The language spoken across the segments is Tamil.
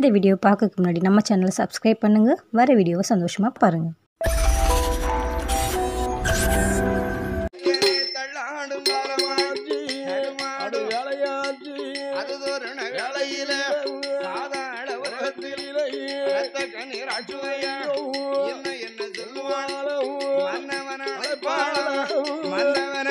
இந்த வீடியோ பார்க்கறதுக்கு முன்னாடி நம்ம சேனலை சப்ஸ்கிரைப் பண்ணுங்கள் வர வீடியோவை சந்தோஷமாக பாருங்கள் தள்ளாடும் காலமாச்சு அது நடுமாடும் வேலையாச்சு அது தோரண வேளையில சாதாரண உலகத்தில் ரத்த கண்ணீர் அச்சுவையா என்ன என்ன சொல்லுவான் மன்னவன அழைப்பாளா மன்னவன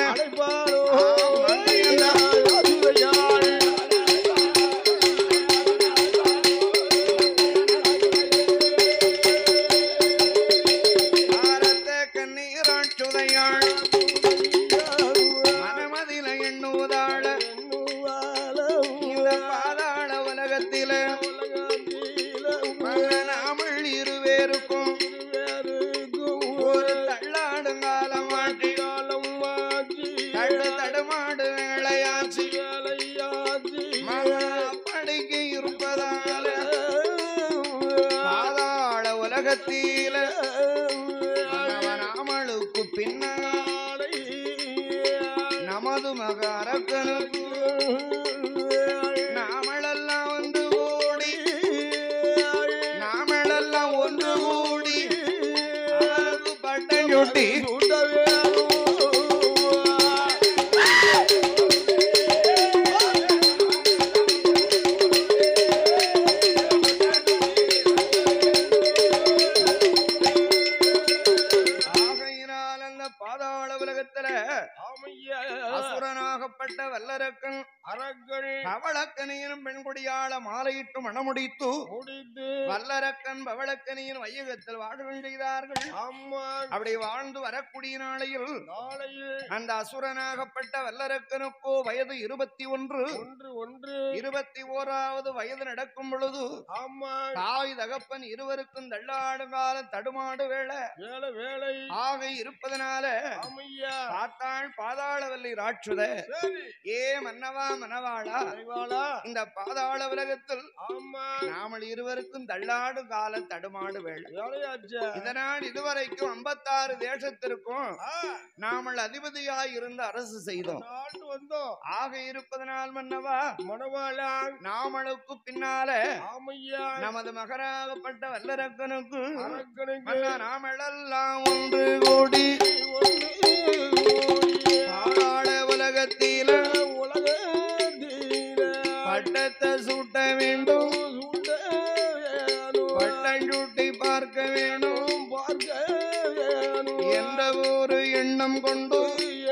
பாரத்த கண்ணீர் அச்சுதையாள் மனமதில எண்ணுவதாள இந்த பாதாள உலகத்தில நாமல் இருவேருக்கும் ஒரு தள்ளாடும் காலமாட்டி தடு தடுமாடு வேளையாச்சு மகா படிக்க இருப்பதால பாதாள உலகத்தில நாமளுக்கு பின்னால் நமது மக அரக்கனுக்கு நாமளெல்லாம் ஒன்று கூடி நாமளெல்லாம் ஒன்று கூடி அவருக்கு பட்டம் சுட்டி ஆகையினால் அந்த பாதாள உலகத்துல அசுரனாகப்பட்ட வல்லரக்கன் அரங்கள் பவளக்கனியின் பெண்குடியாள மாலையிட்டு மணமுடித்து முடித்து வல்லரக்கன் பவளக்கனியின் வையகத்தில் வாழ்கள் செய்தார்கள் அம்மா அப்படி வாழ்ந்து வரக்கூடிய நாளையில் நாளையில் அந்த அசுரனாகப்பட்ட வல்லரக்கனுக்கோ வயது இருபத்தி ஒன்று ஒன்று ஒன்று இருபத்தி ஓராவது வயது நடக்கும் பொழுது ஆமா தாய் தகப்பன் இருவருக்கும் தள்ளாடு காலம் தடுமாடு வேளை வேலை வேலை ஆக இருப்பதனால ஆமையா பார்த்தாள் பாதாளவல்லி ராட்சுத சரி ஏ மன்னவா மனவாளா அறிவாளா இந்த பாதாள உலகத்தில் ஆமா நாமல் இருவருக்கும் தள்ளாடு கால தடுமாடு வேளை வேலையாச்சா இதனால் இதுவரைக்கும் ஐம்பத்தாறு தேசத்திற்கும் ஆ, நாமல் அதிபதியாய் இருந்து அரசு செய்தோம் நாட்டு வந்தோம் ஆக இருப்பதனால் மன்னவா மணவாளா நாமளுக்கு பின்னால ஆமையா நமது மகராகப்பட்ட வல்லரக்கனுக்கு அரக்கனுக்கு மன்னா நாமெல்லாம் ஒன்று கூடி பாதாள உலகத்தில பட்டத்தை சூட்ட வேண்டும் பட்டம் சூட்டி பார்க்க வேணும் என்ற ஒரு எண்ணம் கொண்டு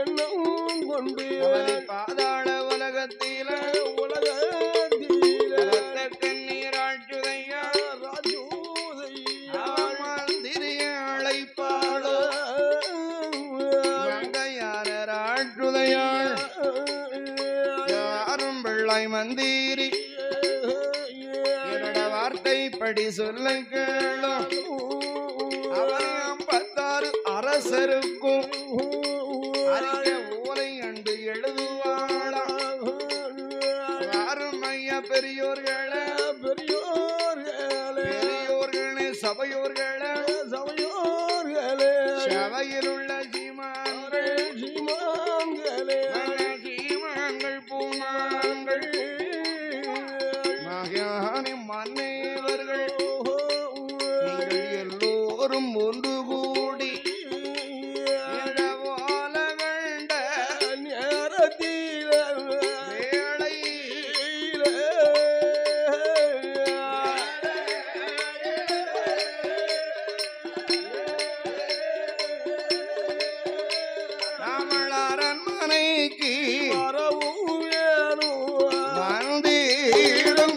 அவனை பாதாள உலகத்தில ரத்த கண்ணீர் ஆட்சுதையா திரிய அழைப்பாளோ மங்கையாரர் ஆட்சுதையாள் யாரும் பிள்ளை மந்தீரி என்னோட வார்த்தைப்படி சொல்ல கேளும் அவனை ஐம்பத்தாறு அரசருக்கும் அறிய ஓலை அண்டு எழுதுவாளா யாரும் ஐயா பெரியோர்களே பெரியோர்களே சபையோர்களே சபையில் உள்ள சீமான்கள் சீமான்கள் பூமான்கள் மகானி மன்னேவர்கள் நீங்கள் எல்லோரும் ஒன்று கூடி இந்த ஓல கண்ட வேளை தமிழ் அரண்மனைக்கு வந்தீரும்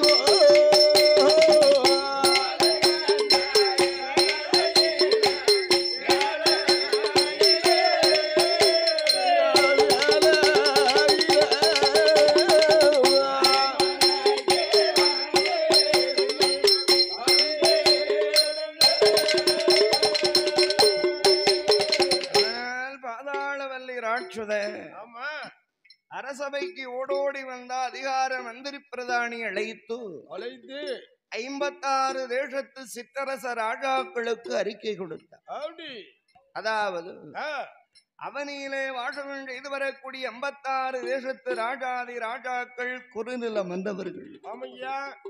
ஆனால் பாதாளவல்லி ராட்சுத ஆமா அரசபைக்கு ஓடோடி வந்த அதிகார மந்திரி பிரதானி அழைத்து அழைத்து ஐம்பத்தாறு தேசத்து சிற்றரச ராஜாக்களுக்கு அறிக்கை கொடுத்தார் அப்படி அதாவது ஆ, அவனியிலே வாசகம் செய்து வரக்கூடிய ஐம்பத்தாறு தேசத்து ராஜாதி ராஜாக்கள் குறுநிலம் வந்தவர்கள் ஆமையா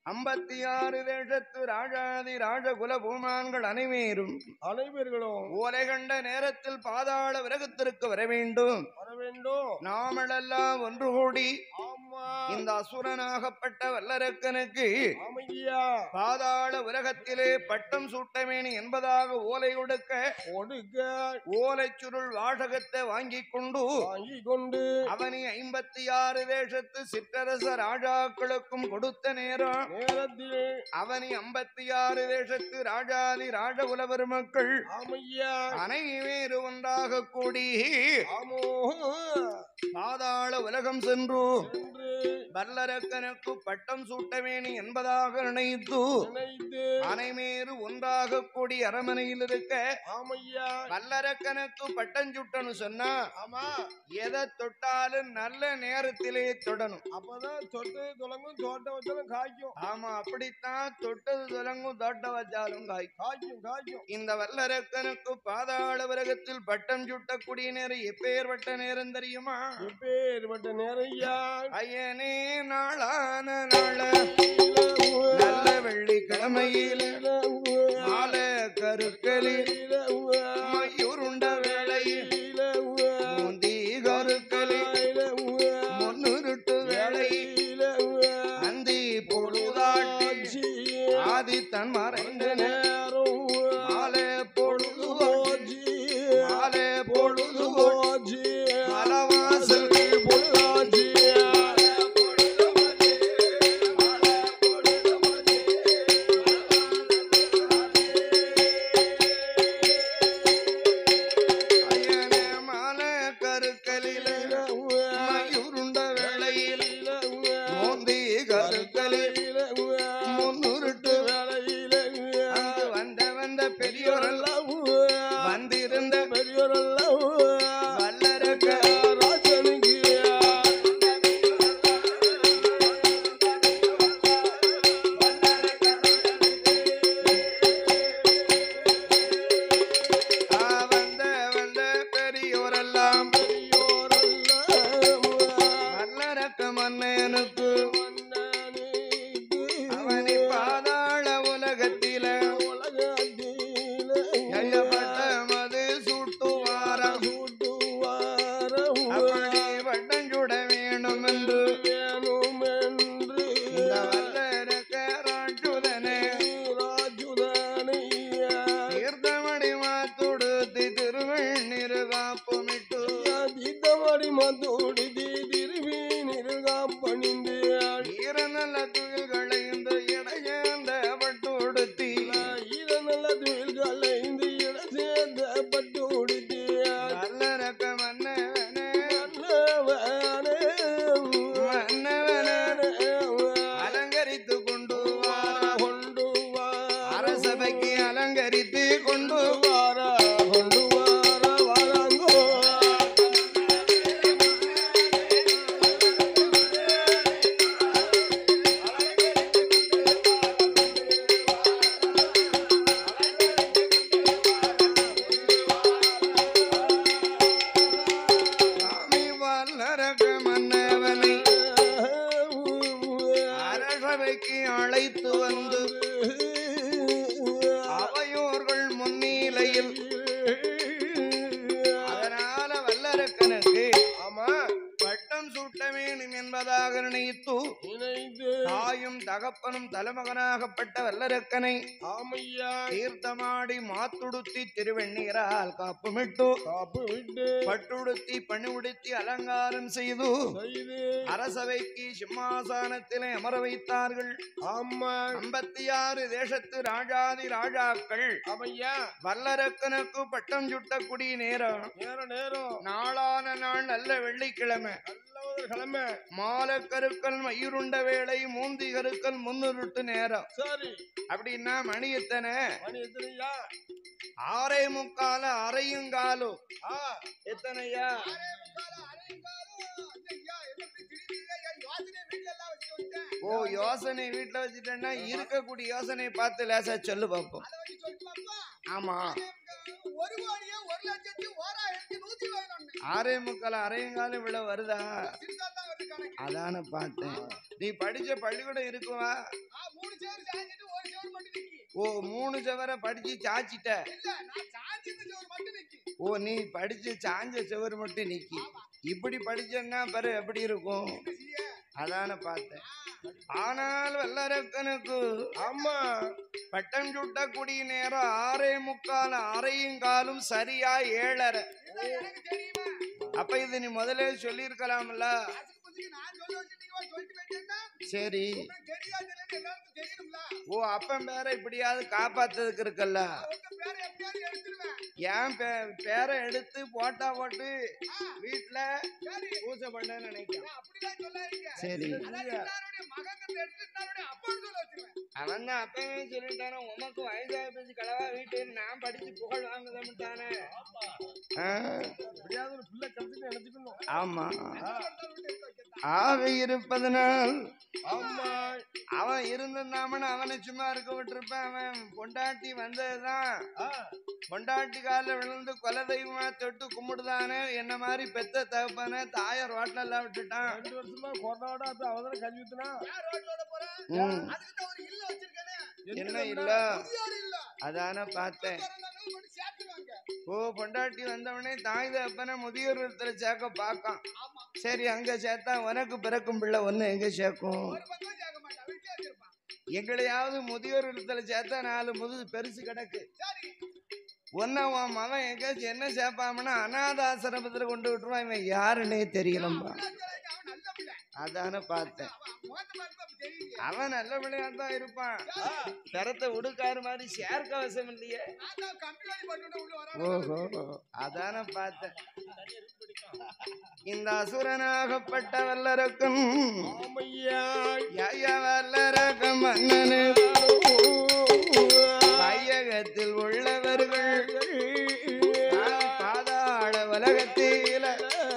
ஐம்பத்தி ஆறு தேசத்து ராஜாதி ராஜகுல பூமான்கள் அனைவரும் அனைவர்களும் ஓலை கண்ட நேரத்தில் பாதாள விரகத்திற்கு வர வேண்டும் வர வேண்டும் நாமளெல்லாம் ஒன்று கூடி ஆமா இந்த அசுரனாகப்பட்ட வல்லரக்கனுக்கு ஆமையா பாதாள உலகத்திலே பட்டம் சூட்டமேனி என்பதாக ஓலை கொடுக்க ஒடுக்க ஓலை சுருள் வாசகத்தை வாங்கிக் கொண்டு வாங்கி கொண்டு அவனி ஐம்பத்தி ஆறு தேசத்து சிற்றரச ராஜாக்களுக்கும் கொடுத்த நேரம் நேரத்தில் அவனி ஐம்பத்தி ஆறு தேசத்து ராஜாதி ராஜகுல பெருமக்கள் ஆமையா அனைவேறு ஒன்றாக கூடி ஆமோ பாதாள உலகம் சென்று என்று வல்லரக்கனுக்கு பட்டம் சூட்டவேணி என்பதாக நினைத்து நினைத்து அனைமேறு ஒன்றாக கூடி அரமனையில் இருக்க ஆமையா வல்லரக்கனுக்கு பட்டம் சுட்டணும் சொன்னா ஆமா எதை தொட்டாலும் நல்ல நேரத்திலே தொடணும் அப்பதான் தொட்டு துலங்கும் தோட்ட வச்சாலும் காய்க்கும் ஆமா அப்படித்தான் தொட்டது தொடங்கும் தோட்ட வச்சாலும் காய் காய்க்கும் காய்க்கும் இந்த வல்லரக்கனுக்கு பாதாள உலகத்தில் பட்டம் சுட்டக்கூடிய நேரம் எப்பேற்பட்ட நேரம் தெரியுமா இப்பேற்பட்ட நேரையா ஐயனே நாளான நாள நல்ல வெள்ளிக்கிழமையில் மாலை கருக்களில் மயூருண்ட வேளையில் முந்தி கருக்களில் முன்னுருட்டு வேளையில் அந்தி பொழுதாட்டி ஆதித்தன் மறைந்த நேரம் மாலை பொழுது மாலை பொழுது மலவாசல் ஐயனே மாலை கருக்களில் மயூருண்ட வேளையில் முந்தி கருக்களில் முன்னுருட்டு அங்கு வந்த வந்த பெரியோரெல்லாம் வந்திருந்த வல்லரக்க ஆ, வந்த வந்த பெரியோரெல்லாம் வல்லரக்க மன்னனுக்கு அவனி பாதாள உலகத்தில எழப்பட்ட மது சூட்டுவாரம் அப்படி வட்டம் சுட வேணும் என்று இந்த வல்லரக்க ராஜுதனே தீர்த்தமணி மாத்துடுத்தி திருவெண்ணீர் காப்புமிட்டு பணிந்து ஈர நல்ல துயில்களை இந்த இடையேந்த பட்டுடுத்தி நல்ல துயில்களை இந்த இட சேர்ந்த பட்டு உடுத்தியார் வல்லரக்க மன்னவனே நல்லவனே மன்னவனே அலங்கரித்து கொண்டு வாரா கொண்டு வா அரசபைக்கு அலங்கரித்து கொண்டு வாரா கொண்டு வாரா வாராங்கோ சாமி வல்லரக்க மன்னவனை அரசபைக்கு அழைத்து வந்து அவையோர்கள் முன்னிலையில் அதனால வல்லரக்கனுக்கு ஆமா பட்டம் சூட்ட வேண்டும் என்பதாக நினைத்து இணைந்து தாயும் தகப்பனும் தலைமகனாகப்பட்ட வல்லரக்கனை ஆமையா தீர்த்தமாடி மாத்துடுத்தி திருவெண்ணீரால் காப்புமிட்டு காப்பு விட்டு பட்டுடுத்தி பணிவுடுத்தி அலங்காரம் செய்து செய்து அரசவைக்கு சிம்மாசனத்திலே அமர வைத்தார்கள் ஆமா ஐம்பத்தி ஆறு தேசத்து ராஜாதி ராஜாக்கள் ஆமையா வல்லரக்கனுக்கு பட்டம் சுட்டக்கூடிய நேரம் நேர நேரம் நாளான நாள் நல்ல வெள்ளிக்கிழமை நல்ல ஒரு கிழமை மாலக்கருக்கள் மயிருண்ட வேளை மூந்தி கருக்கள் முன்னுருட்டு நேரம் சரி அப்படின்னா மணி எத்தனை மணி எத்தனையா ஆறே முக்கால அரையும் காலும் ஆ எத்தனையா ஓ யோசனை வீட்டுல வச்சுட்டேன்னா இருக்கக்கூடிய யோசனை பார்த்து லேசா சொல்லு பார்ப்போம் ஆமா ஒரு கோடியே ஒரு லட்சத்தி ஓராயிரத்தி நூத்தி பதினொன்னு ஆறே முக்கால் அரையங்காலம் இவ்வளவு வருதா சிறுசா தான் வருது கணக்கு அதான பார்த்தேன் நீ படிச்ச பள்ளிக்கூடம் இருக்குவா ஆ, மூணு சேர் சாஞ்சிட்டு ஒரு சேர் மட்டும் நிக்கி ஓ மூணு செவரை படிச்சு சாச்சிட்ட இல்ல நான் சாஞ்சிட்டு சேர் மட்டும் நிக்கி ஓ நீ படிச்சு சாஞ்ச செவர் மட்டும் நிக்கி இப்படி படிச்சேன்னா பாரு எப்படி இருக்கும் என்ன செய்ய அதான பார்த்தேன் ஆனால் வல்லரக்கனுக்கு ஆமா பட்டம் சுட்டக்கூடிய நேரம் ஆறே முக்கால் அரையும் காலும் சரியா ஏழரை இதான் எனக்கு தெரியுமா அப்ப இது நீ முதல்ல சொல்லியிருக்கலாம்ல ஆசுக்கு புதுக்கு நான் சொல்ல வச்சு நீங்க போய் சொல்லிட்டு போயிட்டேன்னா சரி உங்களுக்கு தெரியாதுன்னு எல்லாருக்கும் தெரியணும்ல ஓ அப்பன் பேரை இப்படியாவது காப்பாத்ததுக்கு இருக்கல்ல உங்க பேரை எப்படியாவது எடுத்துருவேன் என் பே- பேரை எடுத்து போட்டா போட்டு ஆ, வீட்டுல சரி பூஜை பண்ண நினைக்கிறேன் நான் அப்படிதான் சொல்லாதீங்க சரி அதான் எல்லாருடைய மகன் எடுத்து எல்லாருடைய அப்பான்னு சொல்ல வச்சிருவேன் அவன் தான் அப்பவே சொல்லிட்டானே உமக்கு வயசாக பேசி கலவா வீட்டு நான் படிச்சு புகழ் வாங்குதான்ட்டானே எப்படியாவது ஒரு பிள்ளை கிடைச்சுன்னு நினைச்சுக்கணும் ஆமா ஒருத்தர் விட்டு எடுத்து வைக்கிறதா? ஆக இருப்பதனால் ஆமா அவன் இருந்திருந்தாமன்னு அவனை சும்மா இருக்க விட்டுருப்பான் அவன் பொண்டாட்டி வந்ததுதான் ஆ, பொண்டாட்டி காலில் விழுந்து கொலை தெய்வமா தொட்டு கும்பிடுதானே என்ன மாதிரி பெத்த தகப்பானே தாய ரோட்ல எல்லாம் விட்டுட்டான் ரெண்டு வருஷமா கொரோனாவோட அப்ப அவதான கல்வி ஊத்துனா யார் ரோட்லோட போறேன் ம். அதுக்கு தான் ஒரு இல்ல வச்சிருக்கேனே என்ன இல்ல புதியாரு இல்ல அதான பார்த்தேன் திறந்தாங்க மட்டும் சேர்த்துவாங்க ஓ பொண்டாட்டி வந்தவனே தாய் தகப்பனை முதியோர் இல்லத்துல சேர்க்க பார்க்கான் ஆமா சரி அங்க சேர்த்தா உனக்கு பிறக்கும் பிள்ளை ஒண்ணு எங்க சேர்க்கும் ஒரு பக்கம் சேர்க்க மாட்டான் வீட்டுல வச்சிருப்பான் எங்களையாவது முதியோர் இல்லத்துல சேர்த்தா நாலு முது பெருசு கிடக்கு சரி ஒன்ன உன் மகன் எங்கேயாச்சும் என்ன சேர்ப்பாமன்னா அநாத ஆசிரமத்துல கொண்டு விட்டுருவான் இவன் யாருன்னே தெரியலம்பா பிள்ளை சொல்றாங்க, அவன் நல்ல பிள்ளை அதான பார்த்தேன் அவன் முகத்தை பார்த்தா அப்படி தெரியுங்க அவன் நல்ல பிள்ளையா தான் இருப்பான் பெறத்தை உடுக்காரு மாதிரி சேர்க்க அவசியம் இல்லையே நான் தான் கம்பி வேலி போட்டு உள்ள வரேன் ஓஹோ அதான பார்த்தேன் இந்த அசுரனாகப்பட்ட வல்லரக்கும் ஆமையா யா வல்லரகம் மன்னனு வையகத்தில் உள்ளவர்கள் பாதாள உலகத்தில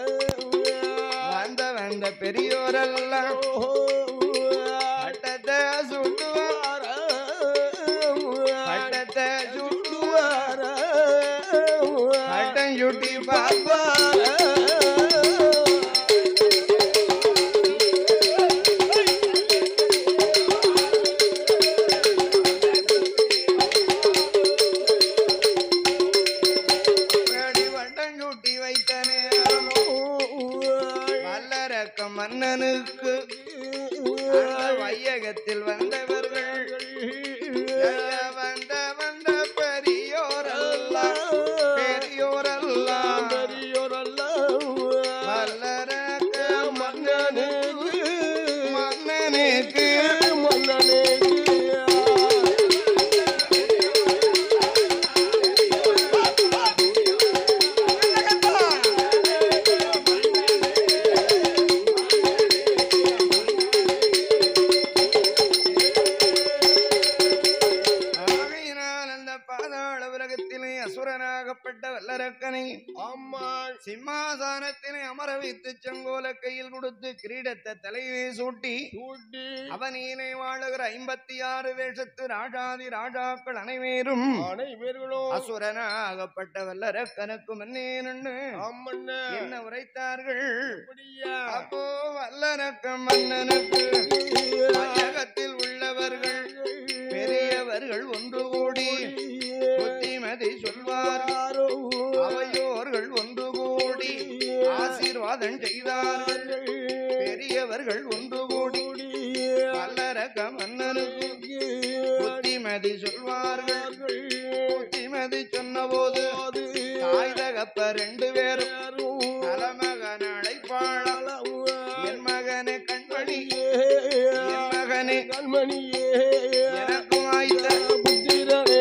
வந்த வந்த பெரியோரெல்லாம் பட்டத்தை சுட்டுவார் பட்டத்தை சுட்டுவார் பட்டம் சுட்டி பார்ப்பார் வேடி வட்டம் சுட்டி வைத்த நேரம் வல்லரக்க மன்னனுக்கு அந்த வையகத்தில் வந்தவர்கள் ஐயா, வந்த வந்த பெரியோரெல்லாம் பெரியோரெல்லாம் வல்லரக்க மன்னனுக்கு மன்னனுக்கு ஆகையினால் அந்த பாதாள உலகத்திலே அசுரனாகப்பட்ட வல்லரக்கனை ஆமா சிம்மாசனத்தினை அமர வைத்து செங்கோல கையில் கொடுத்து கிரீடத்தை தலையிலே சூட்டி சூட்டி அவனியிலே வாழுகிற ஐம்பத்தி ஆறு தேசத்து ராஜாதி ராஜாக்கள் அனைவரும் அனைவர்களும் அசுரனாகப்பட்ட வல்லரக்கனுக்கு முன்னே நின்று ஆமண்ண என்ன உரைத்தார்கள் அப்படியா அப்போ வல்லரக்க மன்னனுக்கு வையகத்தில் உள்ளவர்கள் பெரியவர்கள் ஒன்று கூடி புத்திமதி சொல்வார்கள் அவையோர்கள் ஒன்று கூடி ஆசீர்வாதம் செய்தார்கள் பெரியவர்கள் ஒன்று கூடி வல்லரக்க மன்னனுக்கு புத்திமதி சொல்வார்கள் புத்திமதி சொன்னபோது தாய் தகப்ப ரெண்டு பேரும் தலைமகன் அழைப்பாள என் மகனே கண்மணி என் மகனே கண்மணியே எனக்கு வாய்த்த புத்திரனே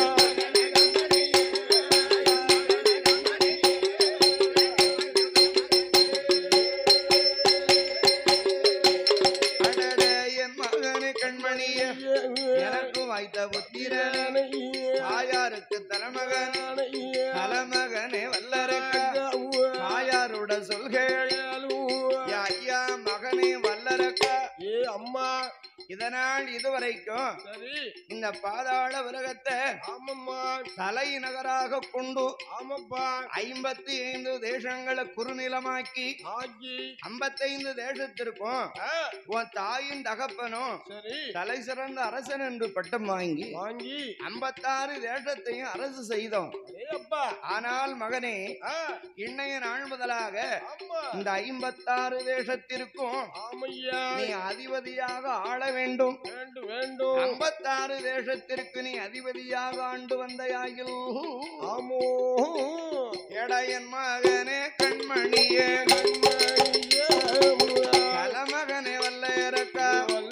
அடட என் மகனே கண்மணிய எனக்கு வாய்த்த புத்திரன் தாயாருக்கு தலைமகன் தலைமகனே வல்லரக்க தாயாரோட சொல்கள் ஐயா மகனே வல்லரக்க ஏ அம்மா இதனால் இதுவரைக்கும் சரி இந்த பாதாள உலகத்தை ஆமாம்மா தலைநகராக கொண்டு ஆமாப்பா ஐம்பத்தி ஐந்து தேசங்களை குறுநிலமாக்கி ஆக்கி ஐம்பத்தைந்து தேசத்திற்கும் ஆ, உன் தாயின் தகப்பனும் சரி தலை சிறந்த அரசன் என்று பட்டம் வாங்கி வாங்கி ஐம்பத்தாறு தேசத்தையும் அரசு செய்தோம் ஏ அப்பா ஆனால் மகனே ஆ, இன்னைய நாள் முதலாக ஆமா இந்த ஐம்பத்தாறு தேசத்திற்கும் ஆமையா நீ அதிபதியாக ஆள வேண்டும் வேண்டும் வேண்டும் ஐம்பத்தாறு தேசத்திற்கு நீ அதிபதியாக ஆண்டு வந்தையாகில் ஆமோ எடையன் மகனே கண்மணியே கண்மணியே கலமகனே வல்லேரக்கா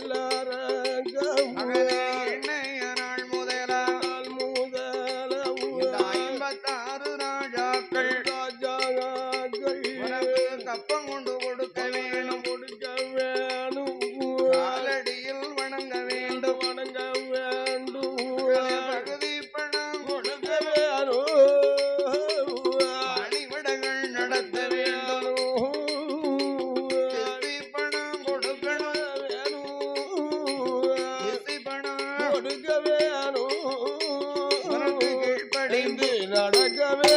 மகனே இன்னைய நாள் முதலா இந்த ஐம்பத்தாறு ராஜாக்கள் உனக்கு கப்பம் கொண்டு கொடுக்க வேணும் காலடியில் வணங்க வேண்டும் பகுதி பணம் பணிவிடங்கள் நடத்த வேண்டும் இசை பணம் கொடுக்கணும் இசை பணம் உனக்கு கீழ்ப்படிந்து நடக்கவே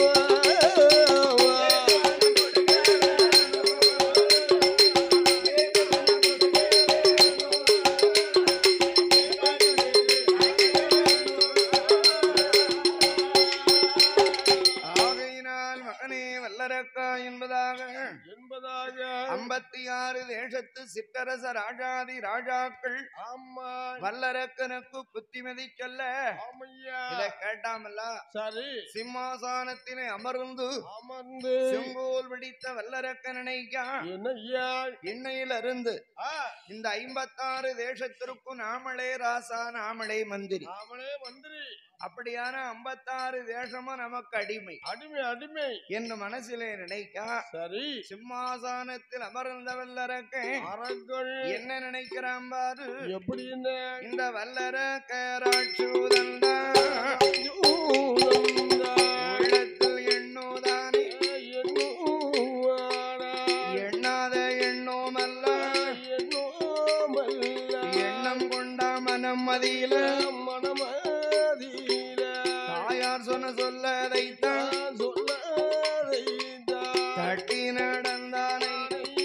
ஆகையினால் மகனே வல்லரக்கா என்பதாக என்பதாக ஐம்பத்தி ஆறு தேசத்து சிற்றரச ராஜாதி ராஜாக்கள் ஆமா வல்லரக்கனுக்கு புத்திமதி சொல்ல ஆமையா இதை கேட்டாமல்ல சரி சிம்மாசனத்தினை அமர்ந்து அமர்ந்து செங்கோல் பிடித்த வல்லரக்க நினைக்கா என்னய்யா இன்னையிலிருந்து ஆ, இந்த ஐம்பத்தாறு தேசத்திற்கும் நாமளே ராசா நாமளே மந்திரி அவனே மந்திரி அப்படியான ஐம்பத்தாறு தேசமும் நமக்கு அடிமை அடிமை அடிமை என்று மனசிலே நினைக்கா சரி சிம்மாசனத்தில் அமர்ந்த வல்லரக்க அரங்கள் என்ன நினைக்கிறான் பாரு எப்படி என்ன இந்த வல்லரக்க ராட்சூதந்தா உள்ளத்தில் எண்ணுதானே எண்ணாத எண்ணோமல்ல எண்ணம் கொண்ட மனம் மதியில தாயார் சொன்ன சொல்லதைத்தான் தட்டி நடந்தானே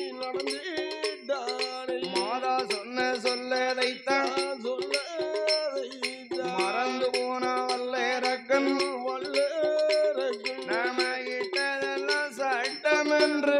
மாதா சொன்ன சொல்லதைத்தான் மறந்து போனா வல்லேரக்கன் நாம இட்டதெல்லாம் சட்டம் என்று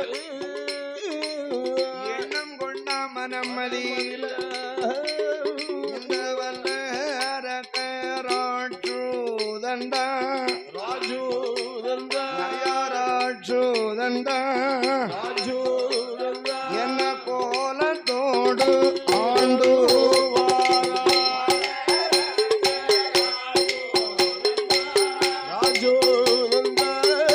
எண்ணம் கொண்ட மனம் மதியில இந்த வல்லரக்க ராட்சூதண்டா ராஜு நந்தா ராட்சூதண்டா ராஜு நந்தா என்ன கோலத்தோடு ஆண்டு ராஜு நந்தா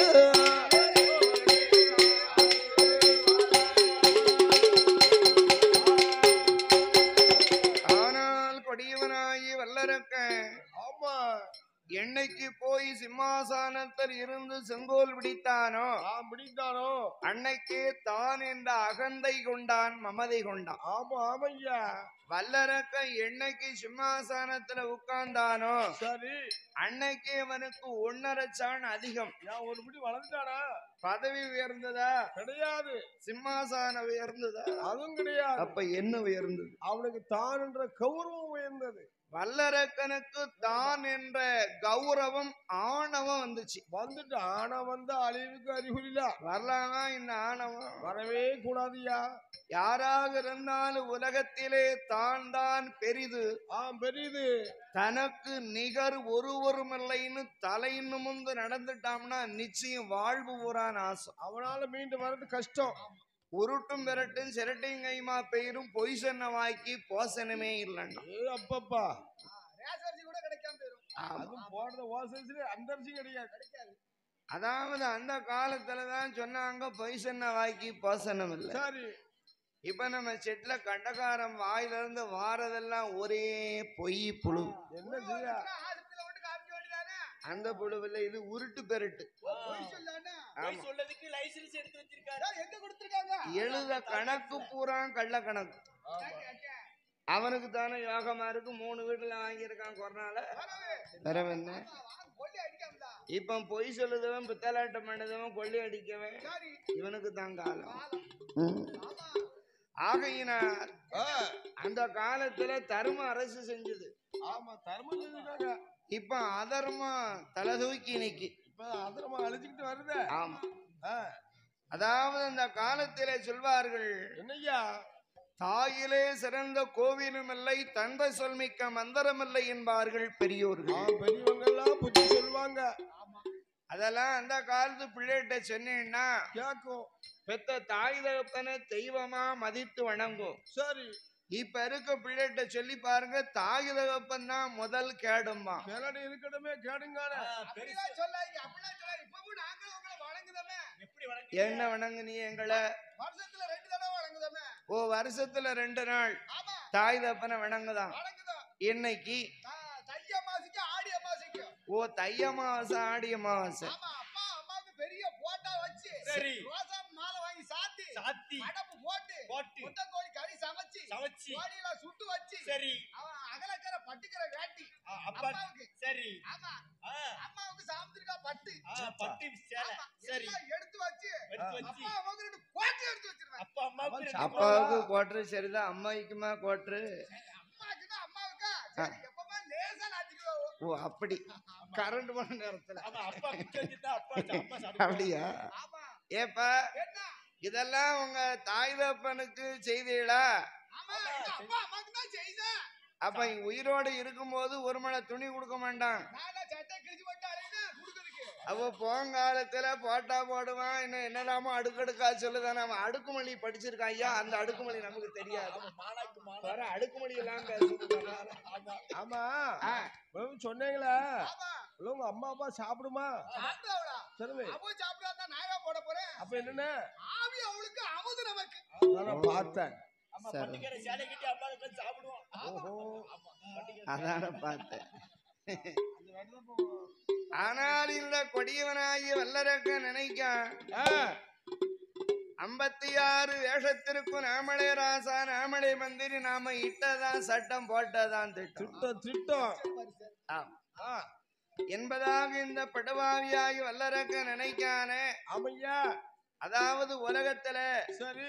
ஆனால் கொடியவனாகி வல்லரக்க ஆமா என்னைக்கு போய் சிம்மாசனத்தில் இருந்து செங்கோல் பிடித்தானோ ஆ பிடித்தானோ அன்னைக்கே தான் என்ற அகந்தை கொண்டான் மமதை கொண்டான் ஆமா ஆமையா வல்லரக்க என்னைக்கு சிம்மாசனத்துல உட்கார்ந்தானோ சரி அன்னைக்கே அவனுக்கு ஒன்னரை சான் அதிகம் நான் ஒரு பிடி வளர்ந்தானா பதவி உயர்ந்ததா கிடையாது சிம்மாசனம் உயர்ந்ததா அதுவும் கிடையாது அப்ப என்ன உயர்ந்தது அவனுக்கு தான் என்ற கௌரவம் உயர்ந்தது வல்லரக்கனுக்கு தான் என்ற கௌரவம் ஆணவம் வந்துச்சு வந்துட்டு ஆனா வந்த அழிவுக்கு அறிகுறில வரலாமா இந்த ஆணவம் வரவே கூடாதுயா யாராக இருந்தாலும் உலகத்திலே தான் தான் பெரிது ஆம் பெரியது தனக்கு நிகர் ஒருவருமில்லைன்னு தலை நிமிர்ந்து நடந்துட்டான்னா நிச்சயம் வாழ்வு பூரா நாசம் அவனால மீண்டும் வர்றது கஷ்டம் உருட்டும் விரட்டும் சிரட்டையும் கைமா பெயரும் பொய் சொன்ன வாய்க்கு போசனமே இல்லைன்னா ஏ அப்பப்பா ரேசரிசி கூட கிடைக்காம போயிரும் ஆமா. அதுவும் போடுற வாசல்ல அந்த அரிசி கிடையாது கிடைக்காது அதாவது அந்த காலத்துல தான் சொன்னாங்க பொய் சொன்ன வாய்க்கு போசனம் இல்லை சரி இப்ப நம்ம செட்ல கண்டகாரம் வாயில இருந்து வாரதெல்லாம் ஒரே பொய் புழு என்ன செய்ய ஆஸ்பத்திரியில விட்டு காமிக்க வேண்டியதானே அந்த புழுவில் இது உருட்டு பெருட்டு பொய் சொல்லானே ஆமா. சொல்லதுக்கு லைசன்ஸ் எடுத்து வச்சிருக்காரு யார் எங்க கொடுத்திருக்காங்க எழுத கணக்கு பூரா கள்ள கணக்கு அவனுக்கு தானே யோகமா இருக்கு மூணு வீட்டுல வாங்கியிருக்கான் கொரோனால வேற என்ன கொல்லி அடிக்காமதா இப்ப பொய் சொல்லுதவன் பித்தலாட்டம் பண்ணதவன் கொள்ளி அடிக்கவன் சரி இவனுக்கு தான் காலம் காலம் ம். ஆமா ஆகையினால் அந்த காலத்துல தர்ம அரசு செஞ்சது ஆமா தர்மம் செஞ்சுட்டாங்க இப்ப அதர்மம் தலை தூக்கி நிக்கி இப்ப அதரமா அழிச்சுக்கிட்டு வருது ஆமா ஆ, அதாவது அந்த காலத்திலே சொல்வார்கள் என்னய்யா தாயிலே சிறந்த கோவிலும் இல்லை தந்தை சொல்மிக்க மந்திரம் இல்லை என்பார்கள் ஆ, பெரியோர்கள் பெரியவங்க எல்லாம் புத்தி சொல்லுவாங்க அதெல்லாம் அந்த காலத்து பிள்ளைகிட்ட சொன்னீங்கன்னா கேக்கும் பெத்த தாய் தகப்பனை தெய்வமா மதித்து வணங்கும் சரி இப்ப இருக்க பிள்ளைகிட்ட சொல்லி பாருங்க தாய் தகப்பன் தான் முதல் கேடும்மா கிளடி இருக்கணுமே கேடுங்கான அப்படிலாம் சொல்லாதீங்க அப்படிலாம் சொல்லாதீங்க இப்பவும் நாங்களும் உங்களை வணங்குதமே என்ன வணங்கு நீ எங்களை வருஷத்துல ரெண்டு தடவை வணங்குதமே ஓ வருஷத்துல ரெண்டு நாள் ஆமா தாய் தகப்பனை வணங்குதான் வணங்குதோம் இன்னைக்கு த- தை அமாவாசைக்கு ஆடி அமாவாசைக்கு ஓ தை அமாவாசை ஆடி அமாவாசை ஆமா அப்பா அம்மாவுக்கு பெரிய போட்டா வச்சு சரி. ரோசா மாலை வாங்கி சாத்தி சாத்தி அடப்பு போட்டு போட்டு முட்டை கோழி கறி சமைச்சு சமைச்சு கோழியெல்லாம் சுட்டு வச்சு சரி அவன் அகலக்கரை பட்டுக்கிற வேட்டி ஆ, அப்பா அம்மாவுக்கு சரி ஆமா ஆ, அம்மாவுக்கு சாப்பிட்டுருக்கா பட்டு ஆ, பட்டு சேலை ஆமா, சரி எல்லாம் எடுத்து வச்சு எடுத்து வச்சு அப்பா அம்மாவுக்கு ரெண்டு கோட்டை எடுத்து வச்சிருவேன் அப்பா அம்மாவுக்கு ரெண்டு அப்பாவுக்கு கோட்ரு சரிதான் அம்மாய்க்குமா கோட்ரு அம்மாக்குன்னா அம்மாவுக்கா சரி எப்பமா லேசா நாத்திக்குவோம் ஓ அப்படி கரண்ட் போன நேரத்துல ஆமா அப்பா குச்சி வச்சுட்டா அப்பா அம்மா சாப்பிடுவா. அப்படியா ஆமா ஏப்பா என்ன இதெல்லாம் உங்க தாய் தப்பனுக்கு செய்தீங்களா ஆமா இது அப்பா அம்மாவுக்கு தான் செய்தேன் அப்ப இங்க உயிரோடு இருக்கும்போது ஒரு மழை துணி கொடுக்க மாட்டான் நான் சட்டை கிழிச்சு போட்டு அழையுது குடுக்கறதுக்கு அவ போங்காலத்துல போட்டா போடுவான் இன்னும் என்னடாமோ அடுக்கடுக்கா சொல்லுதான் அவன் அடுக்குமொழி படிச்சிருக்கான் ஐயா அந்த அடுக்குமொழி நமக்கு தெரியாது மானாக்கு மானா. வர அடுக்குமொழி எல்லாம் பேசுது ஆமா ஆ, இவங்க சொன்னீங்களே ஆமா இல்ல, உங்க அம்மா அப்பா சாப்பிடுமா சாப்பிடுவாளா சரி அவ சாப்பிடாத நாயா போட போறேன் அப்ப என்னன்னு ஆவி அவளுக்கு அமுது நமக்கு நான் பார்த்தேன் ஆமா சரி. பட்டுக்கிற சேலை கட்டி அப்பா உட்கார்ந்து சாப்பிடுவோம் ஓஹோ ஆமா பட்டுக்கிற அதான பார்த்தேன் ஆனால் இந்த கொடியவனாகிய வல்லரக்க நினைக்க ஆ, ஐம்பத்தி ஆறு வேஷத்திற்கும் நாமளே ராசா நாமளே மந்திரி நாம இட்டதான் சட்டம் போட்டதான் திட்டம் திட்டம் திட்டம் ஆம். ஆ, என்பதாக இந்த படுவாவியாகி வல்லரக்க நினைக்கானே ஆமையா அதாவது உலகத்துல சரி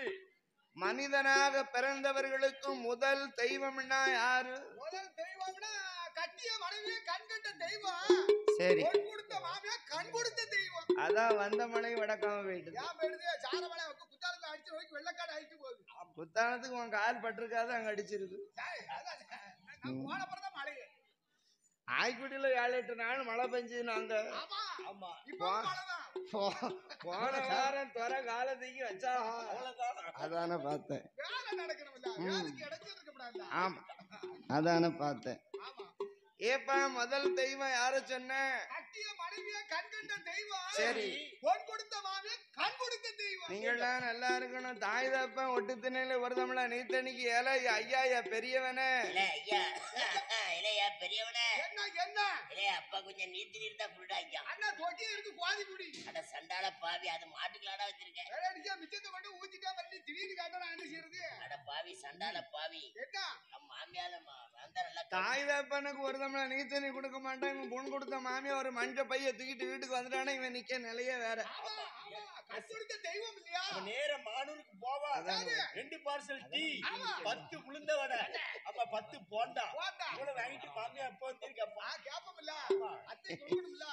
மனிதனாக பிறந்தவர்களுக்கு முதல் தெய்வம்னா யாரு முதல் தெய்வம்னா கட்டிய மனைவி கண் கண்ட தெய்வம் சரி பொன் கொடுத்த மாமியா கண் கொடுத்த தெய்வம் அதான் வந்த மலை வடக்காம போயிட்டு ஏன் போயிடுது சாரமலை வந்து குத்தாலத்துல அடிச்சு நோக்கி வெள்ளக்காடு அடிச்சு போகுது புத்தானத்துக்கு உன் கால் பட்டிருக்காது அங்க அடிச்சிருக்கு ஏய், அதான், நான் போன அப்புறம் தான் மழை ஆய்க்குடியில ஏழு எட்டு நாள் மழை பெஞ்சுது அங்க ஆமா ஆமா இப்போ மழைதான் போ- போன வாரம் துறை காலத்துக்கு வச்சா அவ்வளவுதான் அதான பார்த்தேன் வேலை நடக்கணும்ல வேலைக்கு இடைஞ்சல் இருக்கக்கூடாதுல்ல ஆமா அதான பார்த்தேன் ஆமா ஏப்பா முதல் தெய்வம் யார சொன்ன கட்டிய மனைவியா கண் கண்ட தெய்வம் சரி பொன் கொடுத்த மாமியா கண் கொடுத்த தெய்வம் நீங்களாம் நல்லா இருக்கணும் தாய் தப்பன் ஒட்டு திண்ணையில ஒரு தமிழ நீத்தனிக்கு ஏல ஐயா ஐயா பெரியவனே இல்ல ஐயா இல்லையா பெரியவனே என்ன என்ன இல்லையா அப்பா கொஞ்சம் நீத்து நீர் தான் குருடா ஐயா அண்ணா தொட்டி இருக்கு கோதி குடி அட சண்டால பாவி அது மாட்டுக்கலாடா வச்சிருக்கேன் வேலையடிச்சா மிச்சத்தை கொண்டு ஊத்திட்டா வரி திடீர்னு கேட்டா நான் என்ன செய்யறது அட பாவி சண்டால பாவி என்ன நம்ம மாமியால வந்தா நல்லா தாய் தப்பனுக்கு ஒரு தமிழ நீத்தனி கொடுக்க மாட்டான் இவன் பொன் கொடுத்த மாமியா ஒரு மஞ்ச பைய தூக்கிட்டு வீட்டுக்கு வந்துட்டானே இவன் நிக்க நிலையே வேற ஆமா ஆமா கண் கொடுத்த தெய்வம் இல்லையா அவன் நேர மானூருக்கு போவா அதானே. ரெண்டு பார்சல் டீ ஆமா. பத்து உளுந்த வடை அப்ப பத்து போண்டா போண்டா. இவ்வளவு வாங்கிட்டு மாமியா அப்பா வந்திருக்கப்பா ஆ கேப்பமில்ல அத்தை கொடுக்கணும்ல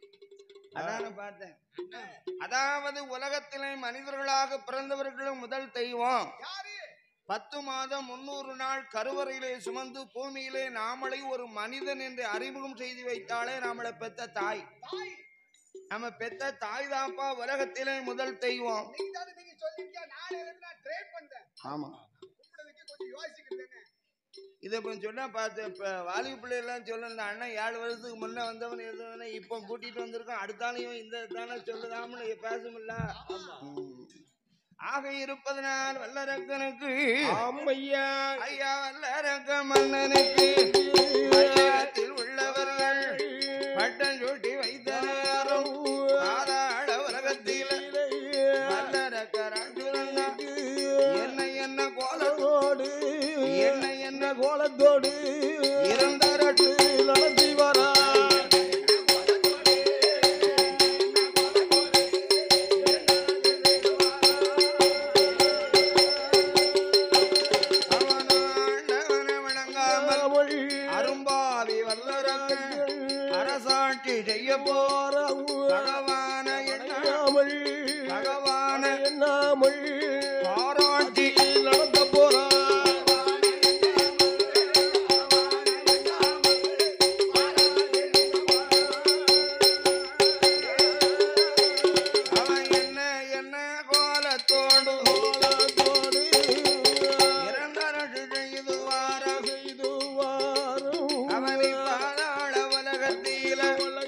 அதான பார்த்தேன் அதாவது உலகத்திலே மனிதர்களாக பிறந்தவர்களும் முதல் தெய்வம் யாரு பத்து மாதம் முன்னூறு நாள் கருவறையிலே சுமந்து பூமியிலே நாமளை ஒரு மனிதன் என்று அறிமுகம் செய்து வைத்தாலே நம்மளை பெத்த தாய் தாய் நம்ம பெத்த தாய் தாப்பா உலகத்திலே முதல் தெய்வம் நீங்க தானே நீங்க சொல்லிருக்கீங்க நாளை இருந்து நான் ட்ரை பண்றேன் ஆமா கூப்பிடுறதுக்கு கொஞ்சம் யோசிக்கிறேன்னு இதை இப்போ சொன்னா பார்த்து இப்போ வாலிப பிள்ளைலாம் சொல்ல இந்த அண்ணன் ஏழு வருஷத்துக்கு முன்ன வந்தவன் இருந்தவன இப்போ கூட்டிட்டு வந்திருக்கான் அடுத்தாலையும் இந்த தானே சொல்லுதாம்னு பேசுமில்ல ம். ஆக இருப்பதனால் வல்லரக்கனுக்கு ஆமையா ஐயா வல்லரக்க மன்னனுக்கு வையகத்தில் உள்ளவர்கள் பட்டம் சூட்டி வைத்த நேரம் ஆதாட உலகத்தில் வல்லரக்க ராஜுரங்க என்ன என்ன கோலத்தோடு என்ன என்ன அரசாட்சி செய்ய போற பகவான என்ன பகவான பாராட்டி நடந்த போறா அவன் என்ன என்ன கோலத்தோடு இரண்டரசு செய்து வார அவனை பாதாள உலகத்தில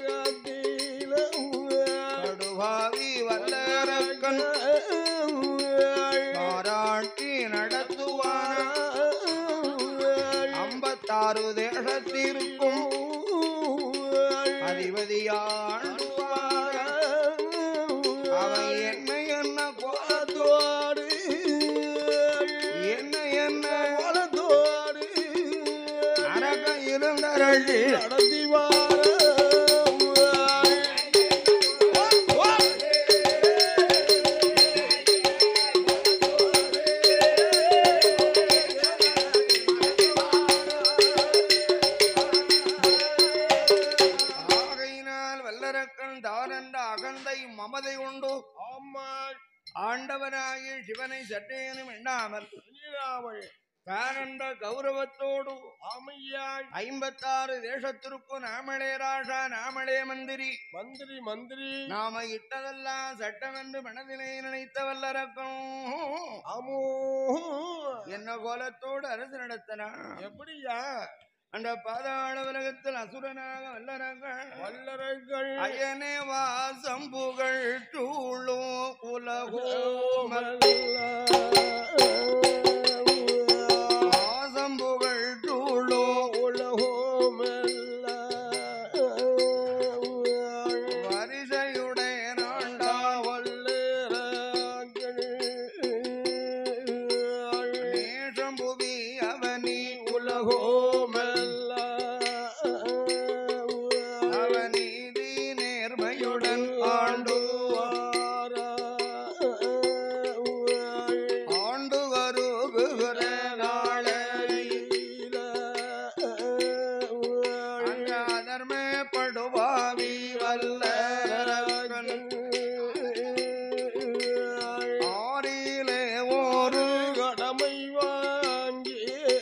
கடுவாவி வல்லரக்கன் பாராட்டி நடத்துவான ஐம்பத்தாறு தேசத்திற்கும் அதிபதியாண்டுவார அவன் என்ன என்ன கோலத்தோடு என்ன என்ன அரக இருந்தரசு நடத்தி வார ஆகையினால் வல்லரக்கன் தானென்ற அகந்தை மமதை உண்டு ஆமா ஆண்டவனாகிய சிவனை சற்றேனும் எண்ணாமல் நீராமல் தானென்ற கௌரவத்தோடு ஆமையா ஐம்பத்தாறு தேசத்திற்கும் நாமளே ராஜா நாமளே மந்திரி மந்திரி மந்திரி நாம இட்டதெல்லாம் சட்டம் என்று மனதிலே நினைத்த வல்லரக்கம் ஆமோ என்ன கோலத்தோடு அரசு நடத்தனா எப்படியா அந்த பாதாள உலகத்தில் அசுரனாக வல்லரங்கள் வல்லரங்கள் அயனே வாசம் புகழ் சூழோ உலகோமல் வாசம் புகழ் சூழோ வரிசையுடைய நாண்டா நேசம் புவி அவனி அவநீதி நேர்மையுடன் ஆண்டு ஆண்டு வருகிற நாளை அங்க அதர்மப்படுவாவி வல்லரக்கன் ஆறிலே ஒரு கடமை வாங்கி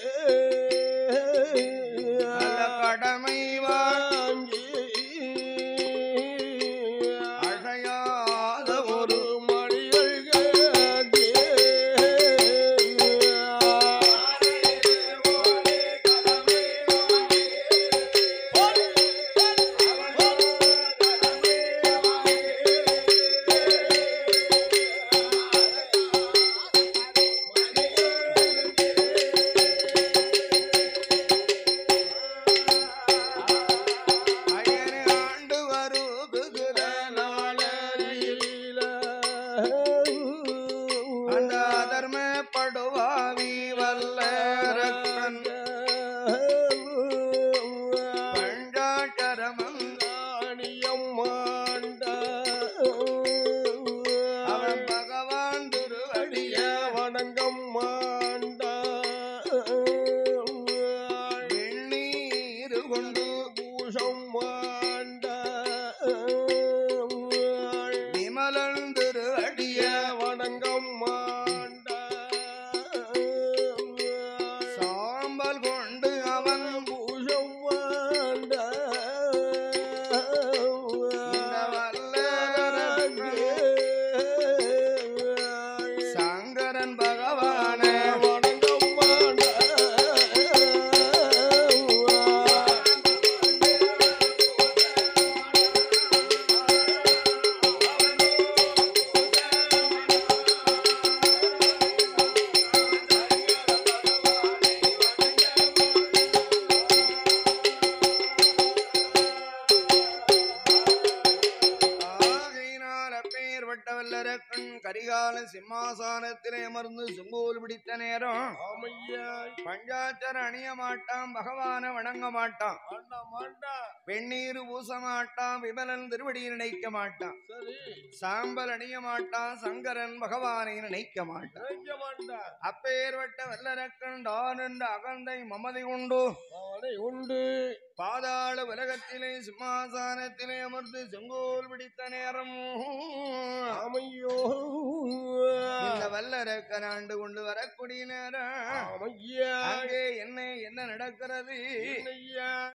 நல்ல கடமை வாங்கி அழையாத ஒரு மணிகள் கேட்டி அயனே ஆண்டு வருகிற அந்த அதர்மப்படுவாவி வல்லரக்கன் பஞ்சாட்சரமம் அவன் பகவான் திருவடிய வணங்கம் மாண்டா வெண்ணீர் கொண்டு பூஷம் மாண்டா விமலன் திருவடிய வணங்கம் மாண்டா சாம்பல் கொண்டு அவன் பூஷம் மாண்டா இந்த வல்லரக்கன் சங்கரன் பகவானே வணங்கம் மாண்டா ஆகையினால் அப்பேற்பட்ட வல்லரக்கன் கரிகால சிம்மாசனத்திலே அமர்ந்து சுங்கோல் பிடித்த நேரம் ஆமையா பஞ்சாச்சர அணிய மாட்டான் பகவான வணங்க மாட்டான் மாண்டா மாண்டா வெந்நீர் பூச மாட்டான் விமலன் திருவடியை நினைக்க மாட்டான் சரி சாம்பல் அணிய மாட்டான் சங்கரன் பகவானை நினைக்க மாட்டான் நினைக்க மாட்டான் அப்பேர்வட்ட வல்லரக்கன் தான் என்ற அகந்தை மமதை உண்டு அவனை உண்டு பாதாள உலகத்திலே சிம்மாசனத்திலே அமர்ந்து செங்கோல் பிடித்த நேரம் ஆமையோ இந்த வல்லரக்கன் ஆண்டு கொண்டு வரக்கூடிய நேரம் ஆமையா அங்கே என்ன என்ன நடக்கிறது என்னையா